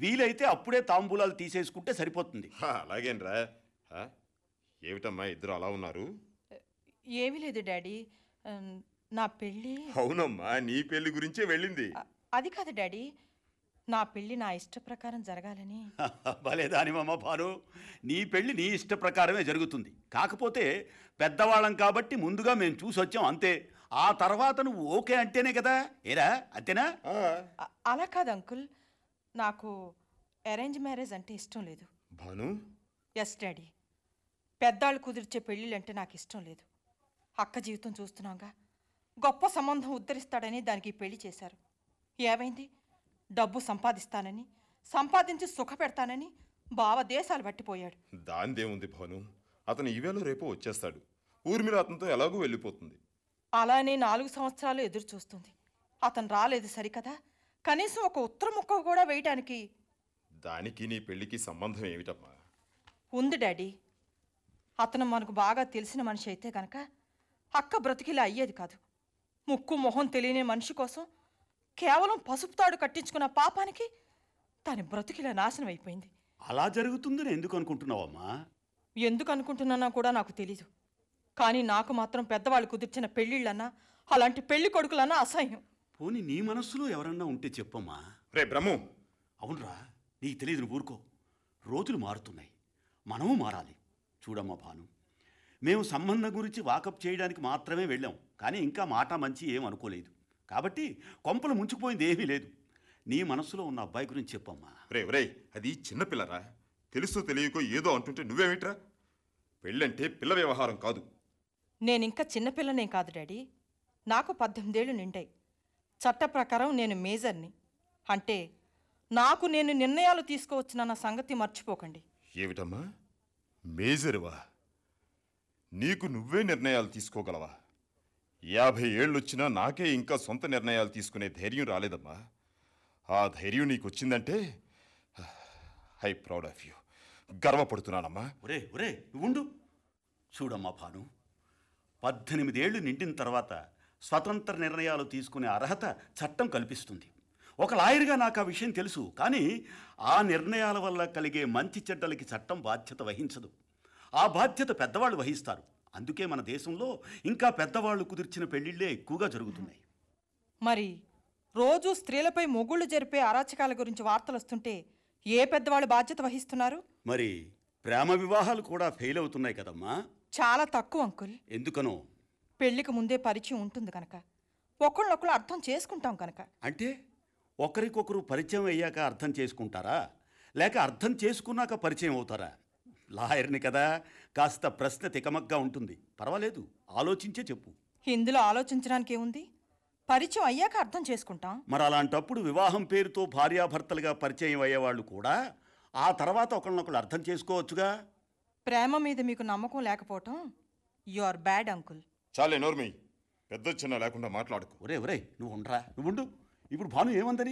వీలైతే అప్పుడే తాంబూలాలు తీసేసుకుంటే సరిపోతుంది హా, అలాగేనరా హా? ఏమిటమ్మా ఇద్దరు అలా ఉన్నారు ఏమీ లేదు డాడీ ఉమ్, నా పెళ్ళి అవునమ్మా నీ పెళ్లి గురించే వెళ్ళింది అ- అది కాదు డాడీ నా పెళ్ళి నా ఇష్ట ప్రకారం జరగాలని భలే దానిమమ్మ భాను నీ పెళ్లి నీ ఇష్ట ప్రకారమే జరుగుతుంది కాకపోతే పెద్దవాళ్ళం కాబట్టి ముందుగా మేము చూసి వచ్చాం అంతే ఆ తర్వాత నువ్వు ఓకే అంటేనే కదా ఏరా అంతేనా ఆ, అ- అలా కాదు అంకుల్ నాకు అరేంజ్ మ్యారేజ్ అంటే ఇష్టం లేదు భాను ఎస్ డాడీ పెద్దాళ్ళు కుదిర్చే పెళ్ళిళ్ళంటే నాకు ఇష్టం లేదు అక్క జీవితం చూస్తున్నాగా గొప్ప సంబంధం ఉద్ధరిస్తాడని దానికి ఈ పెళ్లి చేశారు ఏమైంది డబ్బు సంపాదిస్తానని సంపాదించి సుఖ పెడతానని బావ దేశాలు పట్టిపోయాడు దాందేముంది భాను అతను ఈవేళ రేపు వచ్చేస్తాడు ఊర్మిళ అతనితో ఎలాగూ వెళ్ళిపోతుంది అలానే నాలుగు సంవత్సరాలు ఎదురు చూస్తుంది అతను రాలేదు సరికదా కనీసం ఒక ఉత్తర ముక్క కూడా వేయటానికి దానికి నీ పెళ్లికి సంబంధం ఏమిటమ్మా ఉంది డాడీ అతను మనకు బాగా తెలిసిన మనిషి అయితే గనక అక్క బ్రతికిలా అయ్యేది కాదు ముక్కు మొహం తెలియని మనిషి కోసం కేవలం పసుపు తాడు కట్టించుకున్న పాపానికి దాని బ్రతికిలా నాశనం అయిపోయింది అలా జరుగుతుందని ఎందుకు అనుకుంటున్నావమ్మా ఎందుకు అనుకుంటున్నానో కూడా నాకు తెలీదు కానీ నాకు మాత్రం పెద్దవాళ్ళు కుదిర్చిన పెళ్ళిళ్ళన్నా అలాంటి పెళ్లి కొడుకులన్నా అసహ్యం పోనీ నీ మనస్సులో ఎవరన్నా ఉంటే చెప్పమ్మా రే బ్రహ్ము అవునరా నీకు తెలియదు నువ్వు ఊరుకో రోజులు మారుతున్నాయి మనము మారాలి చూడమ్మా భాను మేము సంబంధం గురించి వాకప్ చేయడానికి మాత్రమే వెళ్ళాం కానీ ఇంకా మాట మంచి ఏం అనుకోలేదు కాబట్టి కొంపలు ముంచుకుపోయింది ఏమీ లేదు నీ మనస్సులో ఉన్న అబ్బాయి గురించి చెప్పమ్మా రే రే అది చిన్నపిల్లరా తెలుసో తెలియకో ఏదో అంటుంటే నువ్వేమిట్రా పెళ్ళంటే పిల్ల వ్యవహారం కాదు నేనింకా చిన్నపిల్లనేం కాదు డాడీ నాకు పద్దెనిమిదేళ్ళు నిండాయి చట్ట ప్రకారం నేను మేజర్ని అంటే నాకు నేను నిర్ణయాలు తీసుకోవచ్చునన్న సంగతి మర్చిపోకండి ఏమిటమ్మా మేజర్వా నీకు నువ్వే నిర్ణయాలు తీసుకోగలవా యాభై ఏళ్ళొచ్చినా నాకే ఇంకా సొంత నిర్ణయాలు తీసుకునే ధైర్యం రాలేదమ్మా ఆ ధైర్యం నీకు వచ్చిందంటే ఐ ప్రౌడ్ ఆఫ్ యూ గర్వపడుతున్నానమ్మా ఒరే ఒరే నువ్వుండు చూడమ్మా భాను పద్దెనిమిదేళ్లు నిండిన తర్వాత స్వతంత్ర నిర్ణయాలు తీసుకునే అర్హత చట్టం కల్పిస్తుంది ఒక లాయర్గా నాకు ఆ విషయం తెలుసు కానీ ఆ నిర్ణయాల వల్ల కలిగే మంచి చెడ్డలకి చట్టం బాధ్యత వహించదు ఆ బాధ్యత పెద్దవాళ్ళు వహిస్తారు అందుకే మన దేశంలో ఇంకా పెద్దవాళ్ళు కుదిర్చిన పెళ్ళిళ్ళే ఎక్కువగా జరుగుతున్నాయి మరి రోజు స్త్రీలపై మొగుళ్ళు జరిపే అరాచకాల గురించి వార్తలు వస్తుంటే ఏ పెద్దవాళ్ళు బాధ్యత వహిస్తున్నారు మరి ప్రేమ వివాహాలు కూడా ఫెయిల్ అవుతున్నాయి కదమ్మా చాలా తక్కువ అంకుల్ ఎందుకనో పెళ్లికి ముందే పరిచయం ఉంటుంది కనుక ఒకళ్ళొకళ్ళు అర్థం చేసుకుంటాం కనుక అంటే ఒకరికొకరు పరిచయం అయ్యాక అర్థం చేసుకుంటారా లేక అర్థం చేసుకున్నాక పరిచయం అవుతారా లాయర్ని కదా కాస్త ప్రశ్న తికమగ్గా ఉంటుంది పర్వాలేదు ఆలోచించే చెప్పు ఇందులో ఆలోచించడానికి ఏముంది పరిచయం అయ్యాక అర్థం చేసుకుంటాం మరి అలాంటప్పుడు వివాహం పేరుతో భార్యాభర్తలుగా పరిచయం అయ్యేవాళ్ళు కూడా ఆ తర్వాత ఒకళ్ళనొకళ్ళు అర్థం చేసుకోవచ్చుగా ప్రేమ మీద మీకు నమ్మకం లేకపోవటం యు ఆర్ బ్యాడ్ అంకుల్ చాలే నోర్మి పెద్ద చిన్న లేకుండా మాట్లాడుకో ఒరే ఒరే నువ్వు ఉండరా నువ్వు ఉండు ఇప్పుడు భాను ఏమందని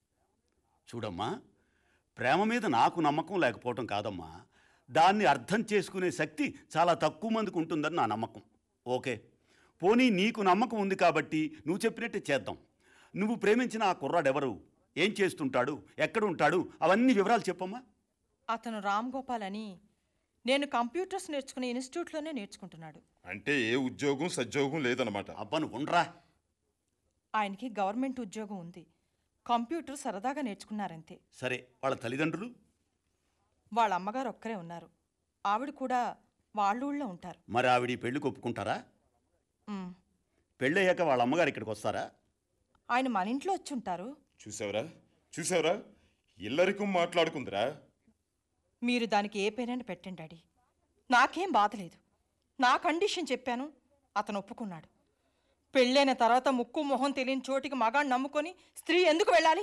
చూడమ్మా ప్రేమ మీద నాకు నమ్మకం లేకపోవటం కాదమ్మా దాన్ని అర్థం చేసుకునే శక్తి చాలా తక్కువ మందికి ఉంటుందని నా నమ్మకం ఓకే పోనీ నీకు నమ్మకం ఉంది కాబట్టి నువ్వు చెప్పినట్టే చేద్దాం నువ్వు ప్రేమించిన ఆ కుర్రాడెవరు ఏం చేస్తుంటాడు ఎక్కడ ఉంటాడు అవన్నీ వివరాలు చెప్పమ్మా అతను రామ్ గోపాల్ అని నేను కంప్యూటర్స్ నేర్చుకునే ఇన్స్టిట్యూట్లోనే నేర్చుకుంటున్నాడు అంటే ఏ ఉద్యోగం సద్యోగం లేదనమాట అబ్బా నువ్వు ఉండరా ఆయనకి గవర్నమెంట్ ఉద్యోగం ఉంది కంప్యూటర్ సరదాగా నేర్చుకున్నారంతే సరే వాళ్ళ తల్లిదండ్రులు వాళ్ళ అమ్మగారు ఒక్కరే ఉన్నారు ఆవిడ కూడా వాళ్ళ ఊళ్ళో ఉంటారు మరి ఆవిడ ఈ పెళ్లికి ఒప్పుకుంటారా మ్, పెళ్ళయ్యాక వాళ్ళ అమ్మగారు ఇక్కడికి వస్తారా ఆయన మన ఇంట్లో వచ్చి ఉంటారు చూసావరా చూసావరా ఇల్లరికం మాట్లాడుకుందిరా మీరు దానికి ఏ పేరైనా పెట్టండి డాడీ నాకేం బాధలేదు నా కండిషన్ చెప్పాను అతను ఒప్పుకున్నాడు పెళ్ళైన తర్వాత ముక్కు మొహం తెలియని చోటికి మగాన్ని నమ్ముకొని స్త్రీ ఎందుకు వెళ్ళాలి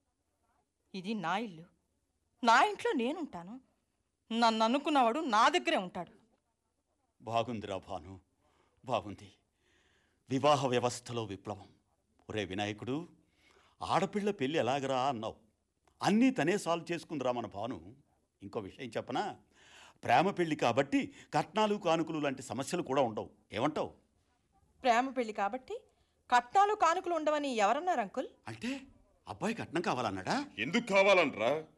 ఇది నా ఇల్లు నా ఇంట్లో నేనుంటాను నన్ను అనుకున్నవాడు నా దగ్గరే ఉంటాడు బాగుందిరా భాను బాగుంది వివాహ వ్యవస్థలో విప్లవం ఒరే వినాయకుడు ఆడపిల్ల పెళ్ళి ఎలాగరా అన్నావు అన్నీ తనే సాల్వ్ చేసుకుందిరా మన భాను ఇంకో విషయం చెప్పనా ప్రేమ పెళ్ళి కాబట్టి కట్నాలు కానుకలు లాంటి సమస్యలు కూడా ఉండవు ఏమంటావు ప్రేమ పెళ్లి కాబట్టి కట్నాలు కానుకలు ఉండవని ఎవరన్నారు అంకుల్ అంటే అబ్బాయి కట్నం కావాలన్నాడా ఎందుకు కావాలంట్రా